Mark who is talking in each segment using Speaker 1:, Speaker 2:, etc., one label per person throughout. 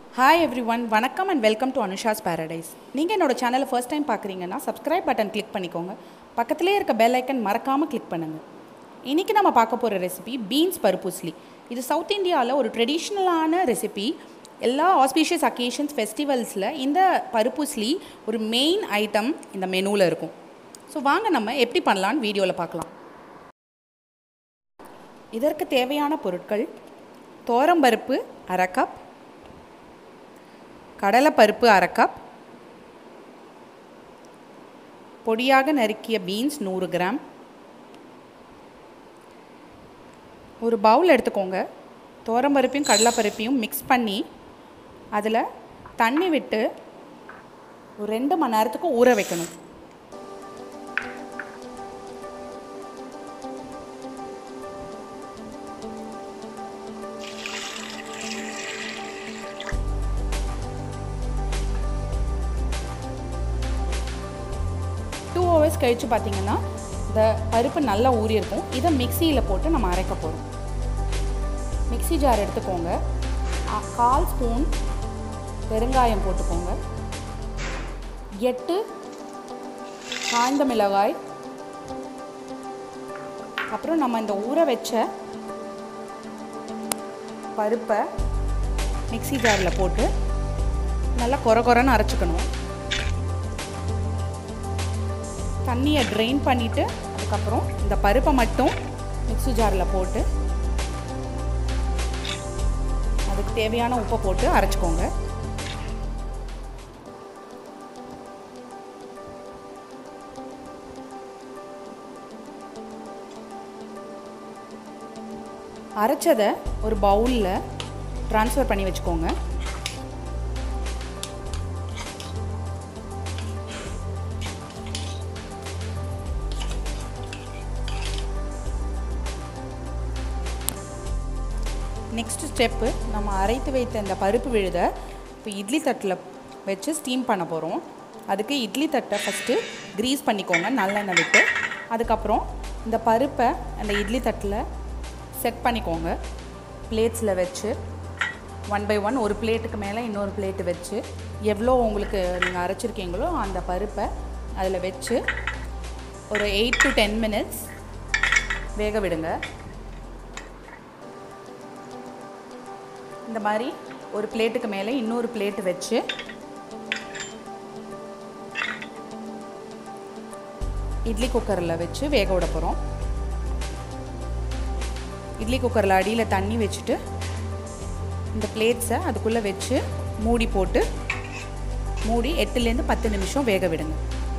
Speaker 1: hi everyone வணக்கம் and welcome to Anusha's paradise நீங்கள் என்னோட சேனலை ஃபர்ஸ்ட் டைம் பார்க்குறீங்கன்னா சப்ஸ்கிரைப் பட்டன் கிளிக் பண்ணிக்கோங்க பக்கத்துலேயே இருக்க பெல் ஐக்கன் மறக்காமல் கிளிக் பண்ணுங்கள் இன்றைக்கி நம்ம பார்க்க போகிற ரெசிபி பீன்ஸ் பருப்புஸ்லி இது சவுத் இந்தியாவில் ஒரு ட்ரெடிஷ்னலான ரெசிபி எல்லா ஆஸ்பீஷியஸ் அக்கேஷன்ஸ் ஃபெஸ்டிவல்ஸில் இந்த பருப்புஸ்லி ஒரு மெயின் ஐட்டம் இந்த மெனுவில் இருக்கும் ஸோ வாங்க நம்ம எப்படி பண்ணலான்னு வீடியோவில் பார்க்கலாம் இதற்கு தேவையான பொருட்கள் தோரம்பருப்பு அரை கப் கடலைப்பருப்பு அரை கப் பொடியாக நறுக்கிய பீன்ஸ் நூறு கிராம் ஒரு பவுல் எடுத்துக்கோங்க தோரம்பருப்பையும் கடலைப்பருப்பையும் மிக்ஸ் பண்ணி அதில் தண்ணி விட்டு ஒரு ரெண்டு மணி நேரத்துக்கு ஊற வைக்கணும் டூ ஹவர்ஸ் கழித்து பார்த்தீங்கன்னா இந்த பருப்பு நல்லா ஊறி இருக்கும் இதை மிக்சியில் போட்டு நம்ம அரைக்க போகிறோம் மிக்சி ஜார் எடுத்துக்கோங்க அ- கால் ஸ்பூன் பெருங்காயம் போட்டுக்கோங்க எட்டு காய்ந்த மிளகாய் அப்புறம் நம்ம இந்த ஊற வச்ச பருப்பை மிக்சி ஜாரில் போட்டு நல்லா கொர கொரன்னு அரைச்சிக்கணும் தண்ணியை ட்ரெயின் பண்ணிவிட்டு அதுக்கப்புறம் இந்த பருப்பை மட்டும் மிக்ஸி ஜாரில் போட்டு அதுக்கு தேவையான உப்பை போட்டு அரைச்சிக்கோங்க அரைச்சதை ஒரு பவுலில் ட்ரான்ஸ்ஃபர் பண்ணி வச்சுக்கோங்க நெக்ஸ்ட் ஸ்டெப்பு நம்ம அரைத்து வைத்த இந்த பருப்பு விழுத இப்போ இட்லி தட்டில் வச்சு ஸ்டீம் பண்ண போகிறோம் அதுக்கு இட்லி தட்டை ஃபஸ்ட்டு க்ரீஸ் பண்ணிக்கோங்க நல்லெண்ணெய் விட்டு அதுக்கப்புறம் இந்த பருப்பை அந்த இட்லி தட்டில் செட் பண்ணிக்கோங்க பிளேட்ஸில் வச்சு ஒன் பை ஒன் ஒரு பிளேட்டுக்கு மேலே இன்னொரு பிளேட்டு வச்சு எவ்வளோ உங்களுக்கு நீங்கள் அரைச்சிருக்கீங்களோ அந்த பருப்பை அதில் வச்சு ஒரு எயிட் டு டென் மினிட்ஸ் வேக விடுங்க இந்த மாதிரி ஒரு பிளேட்டுக்கு மேலே இன்னொரு பிளேட்டு வச்சு இட்லி குக்கரில் வச்சு வேக விட போகிறோம் இட்லி குக்கரில் அடியில் தண்ணி வச்சுட்டு இந்த பிளேட்ஸை அதுக்குள்ளே வச்சு மூடி போட்டு மூடி எட்டுலேருந்து பத்து நிமிஷம் வேக விடுங்க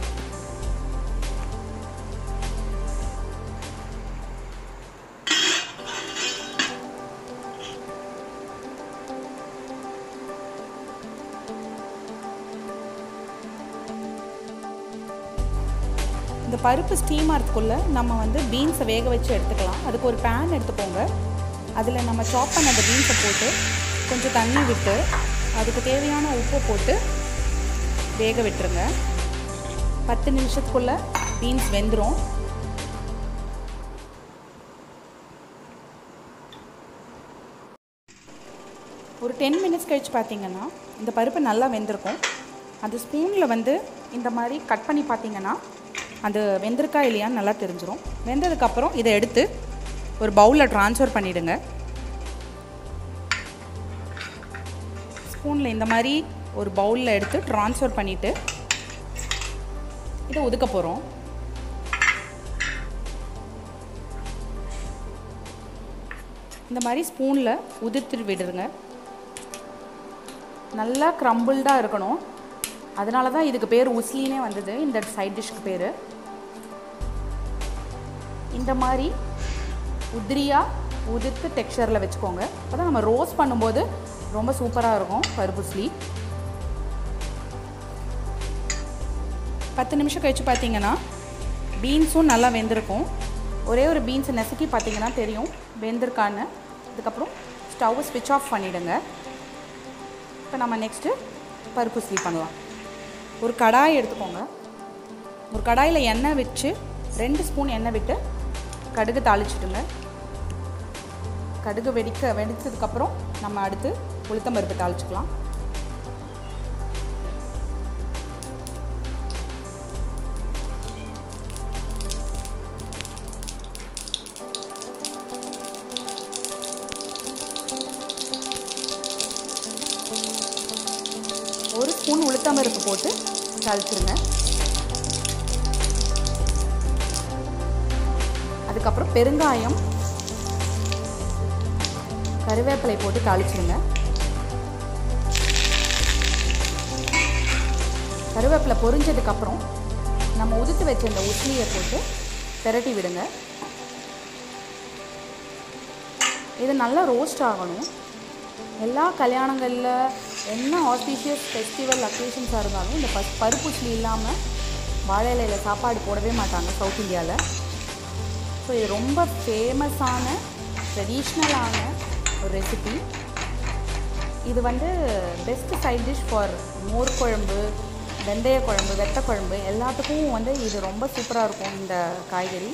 Speaker 1: இந்த பருப்பு ஸ்டீம் ஆகிறதுக்குள்ளே நம்ம வந்து பீன்ஸை வேக வச்சு எடுத்துக்கலாம் அதுக்கு ஒரு பேன் எடுத்துக்கோங்க அதில் நம்ம சாப் பண்ண அந்த பீன்ஸை போட்டு கொஞ்சம் தண்ணி விட்டு அதுக்கு தேவையான உப்பை போட்டு வேக விட்டுருங்க பத்து நிமிஷத்துக்குள்ளே பீன்ஸ் வெந்துடும் ஒரு டென் மினிட்ஸ் கழிச்சு பார்த்தீங்கன்னா இந்த பருப்பு நல்லா வெந்திருக்கும் அந்த ஸ்பூனில் வந்து இந்த மாதிரி கட் பண்ணி பார்த்தீங்கன்னா அது வெந்திருக்கா இல்லையான்னு நல்லா தெரிஞ்சிரும் வெந்ததுக்கப்புறம் இதை எடுத்து ஒரு பவுலில் ட்ரான்ஸ்ஃபர் பண்ணிவிடுங்க ஸ்பூனில் இந்த மாதிரி ஒரு பவுலில் எடுத்து ட்ரான்ஸ்ஃபர் பண்ணிவிட்டு இதை ஒதுக்க போகிறோம் இந்த மாதிரி ஸ்பூனில் உதிர்த்து விடுங்க நல்லா க்ரம்பிள்டாக இருக்கணும் அதனால தான் இதுக்கு பேர் உஸ்லினே வந்தது இந்த சைட் டிஷ்க்கு பேர் இந்த மாதிரி உதிரியாக உதிர்த்து டெக்ஸ்சரில் வச்சுக்கோங்க அப்போ தான் நம்ம ரோஸ்ட் பண்ணும்போது ரொம்ப சூப்பராக இருக்கும் பருப்பு உஸ்லி பத்து நிமிஷம் கழிச்சு பார்த்தீங்கன்னா பீன்ஸும் நல்லா வெந்திருக்கும் ஒரே ஒரு பீன்ஸை நசுக்கி பார்த்தீங்கன்னா தெரியும் வெந்திருக்கான்னு அதுக்கப்புறம் ஸ்டவ்வை ஸ்விட்ச் ஆஃப் பண்ணிவிடுங்க இப்போ நம்ம நெக்ஸ்ட்டு பருப்பு உஸ்லி பண்ணலாம் ஒரு கடாய் எடுத்துக்கோங்க ஒரு கடாயில் எண்ணெய் வச்சு ரெண்டு ஸ்பூன் எண்ணெய் விட்டு கடுகு தாளிச்சிடுங்க கடுகு வெடிக்க வெடிச்சதுக்கப்புறம் நம்ம அடுத்து உளுத்தம்பருப்பு தாளிச்சுக்கலாம் ஸ்பூன் உளுத்தம்பருப்பு போட்டு தாளிச்சிருங்க அதுக்கப்புறம் பெருங்காயம் கருவேப்பிலை போட்டு தாளிச்சிருங்க கருவேப்பிலை பொரிஞ்சதுக்கப்புறம் நம்ம உதுத்து வச்ச இந்த உட்லியை போட்டு பெரட்டி விடுங்க இது நல்லா ரோஸ்ட் ஆகணும் எல்லா கல்யாணங்களில் என்ன ஆஸ்பீஷியஸ் ஃபெஸ்டிவல் அக்கேஷன்ஸாக இருந்தாலும் இந்த பஸ் பருப்பு உச்லி இல்லாமல் வாழை இலையில் சாப்பாடு போடவே மாட்டாங்க சவுத் இந்தியாவில் ஸோ இது ரொம்ப ஃபேமஸான ட்ரெடிஷ்னலான ஒரு ரெசிபி இது வந்து பெஸ்ட் சைட் டிஷ் ஃபார் மோர் குழம்பு வெந்தய குழம்பு வெத்த குழம்பு எல்லாத்துக்கும் வந்து இது ரொம்ப சூப்பராக இருக்கும் இந்த காய்கறி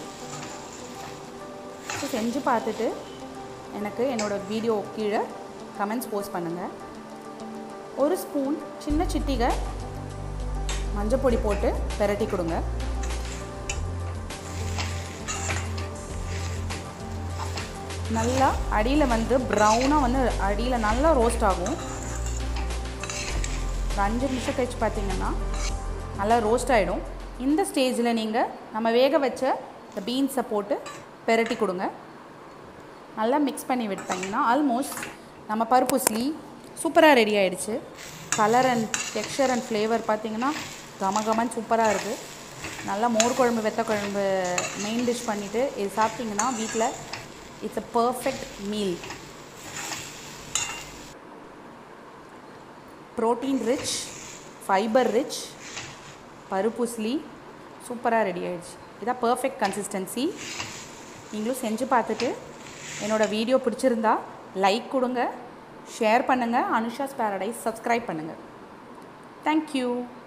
Speaker 1: ஸோ செஞ்சு பார்த்துட்டு எனக்கு என்னோடய வீடியோ கீழே கமெண்ட்ஸ் போஸ்ட் பண்ணுங்கள் ஒரு ஸ்பூன் சின்ன சிட்டிகை மஞ்சப்பொடி போட்டு பெரட்டி கொடுங்க நல்லா அடியில் வந்து ப்ரௌனாக வந்து அடியில் நல்லா ரோஸ்ட் ஆகும் ஒரு அஞ்சு நிமிஷம் கழிச்சு பார்த்தீங்கன்னா நல்லா ரோஸ்ட் ஆகிடும் இந்த ஸ்டேஜில் நீங்கள் நம்ம வேக வச்ச இந்த பீன்ஸை போட்டு பெரட்டி கொடுங்க நல்லா மிக்ஸ் பண்ணி விட்டீங்கன்னா ஆல்மோஸ்ட் நம்ம பருப்புஸ்லி சூப்பராக ரெடி ஆகிடுச்சு colour and texture and flavour பார்த்தீங்கன்னா கம கமன் சூப்பராக இருக்குது நல்லா மோர் குழம்பு வெத்த குழம்பு மெயின் டிஷ் பண்ணிவிட்டு இது சாப்பிட்டிங்கன்னா வீட்டில் it's a perfect meal protein rich fibre rich பருப்புஸ்லி சூப்பராக ரெடி ஆயிடுச்சு இதான் பர்ஃபெக்ட் கன்சிஸ்டன்சி நீங்களும் செஞ்சு பார்த்துட்டு என்னோடய வீடியோ பிடிச்சிருந்தா லைக் கொடுங்க ஷேர் பண்ணுங்கள் அனுஷாஸ் பேரடைஸ் சப்ஸ்கிரைப் பண்ணுங்கள் தேங்க்யூ